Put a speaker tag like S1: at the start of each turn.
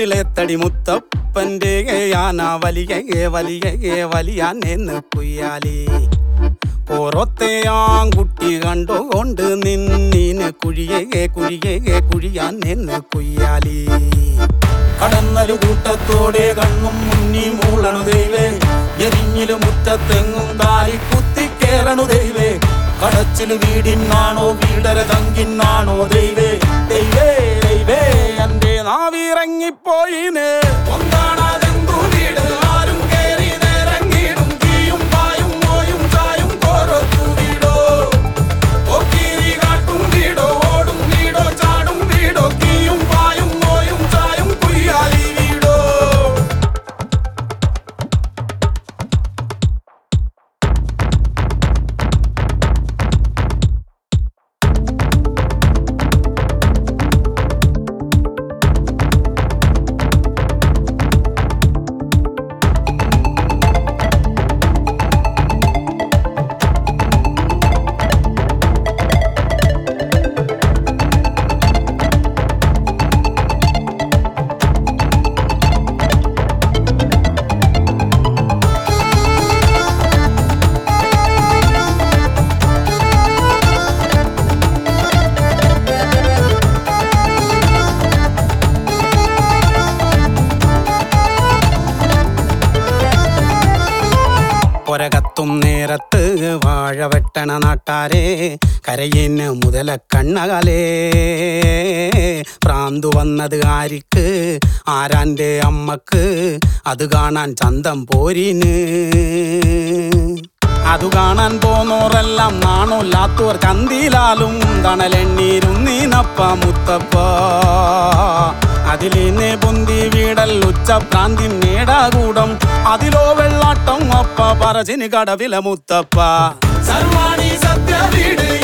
S1: വീട്ടിലെത്തടി മുത്തപ്പന്റെ ആന വലിയ വലിയ വലിയാനെന്ന് കുയ്യാലി പുറത്തെ ആൺകുട്ടി കണ്ടുകൊണ്ട് നിന്നീന് കുഴിയേ കുഴിയേ കുഴിയാൻ എന്ന് കുയ്യാലി കടന്നൊരു കൂട്ടത്തോടെ കണ്ണും മുന്നി മൂളണു ദൈവേ എരിഞ്ഞില് മുറ്റത്തെങ്ങും കാലി കുത്തിക്കേറണു ദൈവേ കടച്ചില് വീടിനാണോ വീടര തങ്കിനാണോ ദൈവേ ദൈവേ ദൈവേ എന്റെ നാവിറങ്ങിപ്പോയിന് ഒന്നാണതെന്തു വീട് ആരും കേറി നേരങ്ങിടും തീയും പായും മോയും ചായും കോരത്തു വീടോ ഒക്കിരി കാട്ടും വീടോ ഓടും വീടോ ചാടും വീടോ തീയും പായും മോയും ചായും കുയ്യാലി വീടോ പൊരകത്തും നേരത്ത് വാഴ വെട്ടണ നാട്ടാരെ കരയിന് മുതല കണ്ണകലേ പ്രാന്തു വന്നത് ആരിക്ക് ആരാന്റെ അമ്മക്ക് അത് കാണാൻ ചന്തം പോരിന് അതു കാണാൻ പോന്നോരെല്ലാം നാണോല്ലാത്തോർ കന്തിലാലും തണലെണ്ണീരും നീനപ്പ മുത്തപ്പ അതിലിനെ പൊന്തി വീടൽ ഉച്ച പ്രാന്തി മേടാകൂടം അതിലോ വെള്ളാട്ടം അപ്പ പറച്ചിന് കടവില മുത്തപ്പ സർവാണി സത്യ വീട്